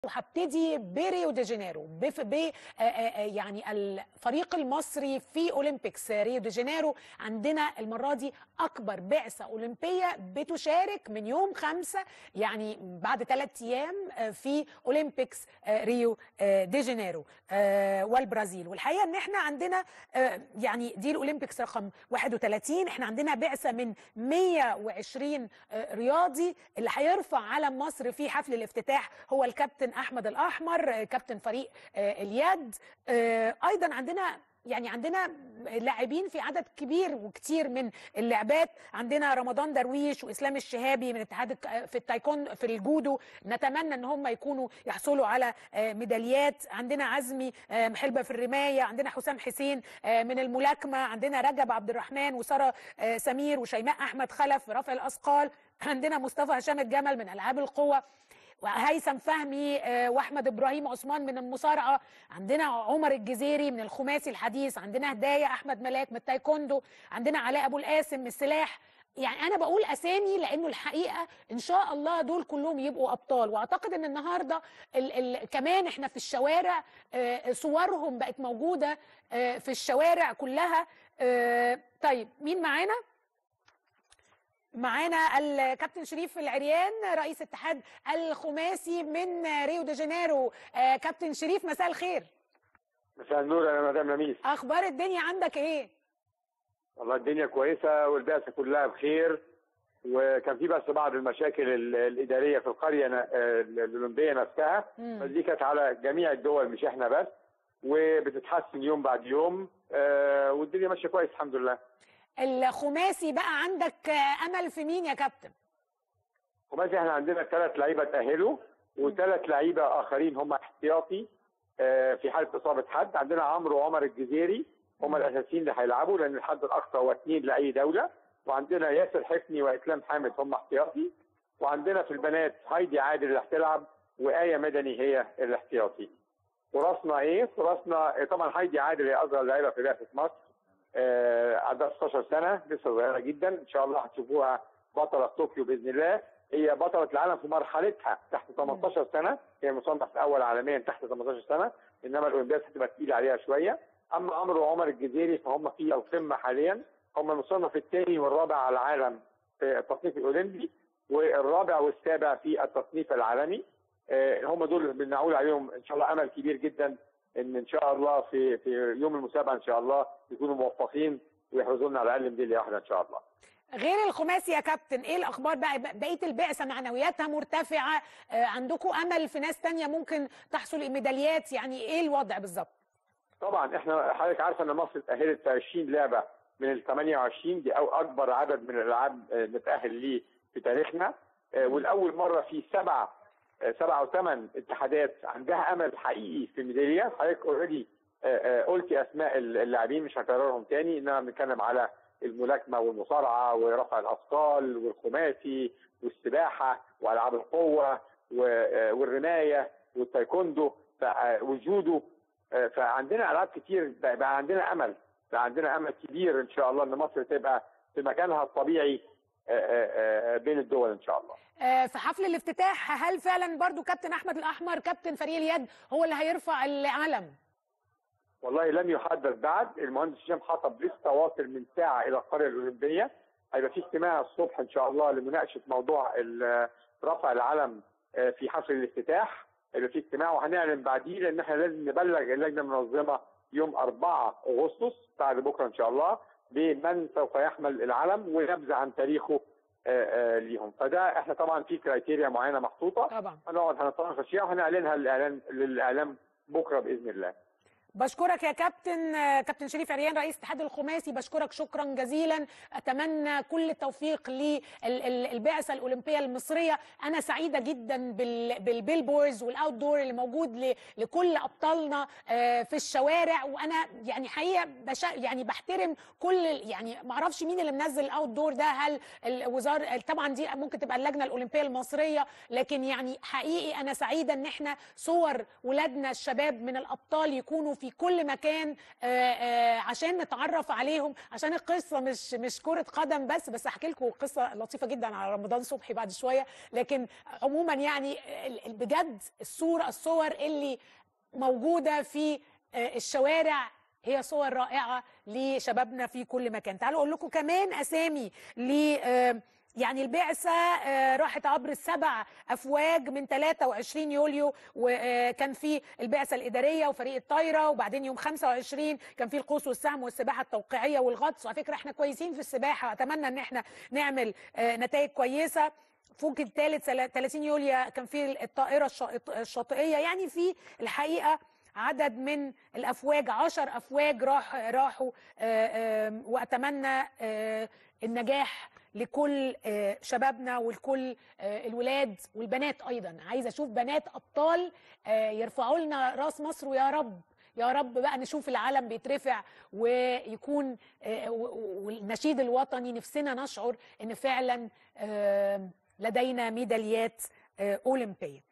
وهبتدي بريو دي جانيرو بف... ب آه، آه، آه، يعني الفريق المصري في اولمبيكس ريو دي جانيرو عندنا المره دي اكبر بعثه اولمبيه بتشارك من يوم خمسة يعني بعد ثلاث ايام آه، في اولمبيكس آه، ريو آه، دي جانيرو آه، والبرازيل والحقيقه ان احنا عندنا آه، يعني دي الاولمبيكس رقم 31 احنا عندنا بعثه من 120 آه، رياضي اللي هيرفع علم مصر في حفل الافتتاح هو الكابتن احمد الاحمر آه، كابتن فريق آه، اليد آه، ايضا عندنا يعني عندنا لاعبين في عدد كبير وكتير من اللعبات عندنا رمضان درويش واسلام الشهابي من اتحاد الك- في التايكوندو في الجودو نتمنى ان هم يكونوا يحصلوا على آه، ميداليات عندنا عزمي آه، محلبه في الرمايه عندنا حسام حسين آه، من الملاكمه عندنا رجب عبد الرحمن وساره آه، سمير وشيماء احمد خلف في رفع الاثقال عندنا مصطفى هشام الجمل من العاب القوه وهيثم فهمي آه، واحمد ابراهيم عثمان من المصارعه عندنا عمر الجزيري من الخماسي الحديث عندنا هدايه احمد ملاك من التايكوندو عندنا علاء ابو القاسم من السلاح يعني انا بقول اسامي لانه الحقيقه ان شاء الله دول كلهم يبقوا ابطال واعتقد ان النهارده ال ال كمان احنا في الشوارع آه، صورهم بقت موجوده آه، في الشوارع كلها آه، طيب مين معانا معانا الكابتن شريف العريان رئيس اتحاد الخماسي من ريو دي جانيرو آه، كابتن شريف مساء الخير مساء النور يا مدام لميس اخبار الدنيا عندك ايه والله الدنيا كويسه والبعثه كلها بخير وكان في بس بعض المشاكل ال- الاداريه في القريه ن- آه، الاولمبيه نفسها مم. بس دي كانت على جميع الدول مش احنا بس وبتتحسن يوم بعد يوم آه، والدنيا ماشيه كويس الحمد لله الخماسي بقى عندك آه، امل في مين يا كابتن وبس احنا عندنا ثلاث لعيبه تاهلوا وثلاث لعيبه اخرين هم احتياطي آه، في حاله اصابه حد عندنا عمرو وعمر الجزيري هم الاساسيين اللي هيلعبوا لان الحد الاقصى هو اثنين لاي دوله وعندنا ياسر حفني واسلام حامد هم احتياطي وعندنا في البنات هايدي عادل اللي هتلعب وايه مدني هي الاحتياطي فرصنا ايه؟ فرصنا طبعا هايدي عادل هي اصغر لعيبه في بعثه مصر آه، عندها 16 سنه لسه صغيره جدا ان شاء الله هتشوفوها بطله في طوكيو باذن الله هي بطله العالم في مرحلتها تحت 18 سنه هي مصنف الاول عالميا تحت 18 سنه انما الاولمبياد هتبقى تقيله عليها شويه اما عمرو وعمر الجزيري فهم في القمه حاليا هم المصنف الثاني والرابع على العالم في التصنيف الاولمبي والرابع والسابع في التصنيف العالمي آه، هم دول اللي بنقول عليهم ان شاء الله امل كبير جدا ان ان شاء الله في في يوم المسابقه ان شاء الله يكونوا موفقين ويحرزوا لنا على الاقل ميداليه واحده ان شاء الله. غير الخماسي يا كابتن ايه الاخبار بقى بقيه البعثه معنوياتها مرتفعه آه، عندكم امل في ناس تانية ممكن تحصل ميداليات يعني ايه الوضع بالظبط طبعا احنا حضرتك عارفه ان مصر اتاهلت في 20 لعبه من ال 28 دي او اكبر عدد من الالعاب آه، نتاهل ليه في تاريخنا آه، والاول مره في سبع آه، سبع او ثمان اتحادات عندها امل حقيقي في ميداليه حضرتك اوريدي قلتي اسماء اللاعبين مش هكررهم تاني انما بنتكلم على الملاكمه والمصارعه ورفع الاثقال والخماسي والسباحه والعاب القوه و- آه، والرمايه والتايكوندو ف- والجودو آه، فعندنا العاب كتير بقى بقى عندنا امل بقى عندنا امل كبير ان شاء الله ان مصر تبقى في مكانها الطبيعي آه، آه، آه، بين الدول ان شاء الله آه، في حفل الافتتاح هل فعلا برضو كابتن احمد الاحمر كابتن فريق اليد هو اللي هيرفع العلم والله لم يحدد بعد المهندس هشام حطب لسه واصل من ساعه الى القريه الاولمبيه هيبقى في اجتماع الصبح ان شاء الله لمناقشه موضوع ال- رفع العلم آه، في حفل الافتتاح هيبقى في اجتماع وهنعلن بعديه لان احنا لازم نبلغ اللجنه المنظمه يوم 4 اغسطس بعد بكره ان شاء الله بمن سوف يحمل العلم ونبذه عن تاريخه آه، آه، ليهم فده احنا طبعا في كرايتيريا معينه محطوطه طبعا هنقعد هنتناقش فيها وهنعلنها للاعلان للاعلام بكره باذن الله بشكرك يا كابتن آه، كابتن شريف عريان رئيس اتحاد الخماسي بشكرك شكرا جزيلا اتمنى كل التوفيق للبعثه الاولمبيه المصريه انا سعيده جدا بال- بالبيلبوردز والاوت دور اللي موجود ل- لكل ابطالنا آه، في الشوارع وانا يعني حقيقه بش يعني بحترم كل ال- يعني ما اعرفش مين اللي منزل الاوت دور ده هل الوزاره طبعا دي ممكن تبقى اللجنه الاولمبيه المصريه لكن يعني حقيقي انا سعيده ان احنا صور ولادنا الشباب من الابطال يكونوا في كل مكان آه، آه، عشان نتعرف عليهم عشان القصه مش مش كره قدم بس بس احكي لكم قصه لطيفه جدا على رمضان صبحي بعد شويه لكن عموما يعني ال- ال- بجد الصوره الصور اللي موجوده في آه، الشوارع هي صور رائعه لشبابنا في كل مكان تعالوا اقول لكم كمان اسامي ل آه، يعني البعثة آه، راحت عبر السبع أفواج من 23 يوليو وكان في البعثة الإدارية وفريق الطايرة وبعدين يوم 25 كان في القوس والسهم والسباحة التوقيعية والغطس وعلى فكرة احنا كويسين في السباحة أتمنى إن احنا نعمل آه، نتائج كويسة فوق الثالث 30 يوليو كان في الطائرة الشا- الشاطئية يعني في الحقيقة عدد من الافواج عشر افواج راح راحوا آه، آم، واتمنى آه، النجاح لكل آه، شبابنا ولكل آه، الولاد والبنات ايضا عايزه اشوف بنات ابطال آه، يرفعوا لنا راس مصر ويا رب يا رب بقى نشوف العلم بيترفع ويكون آه، و- و- والنشيد الوطني نفسنا نشعر ان فعلا آه، لدينا ميداليات آه، اولمبيه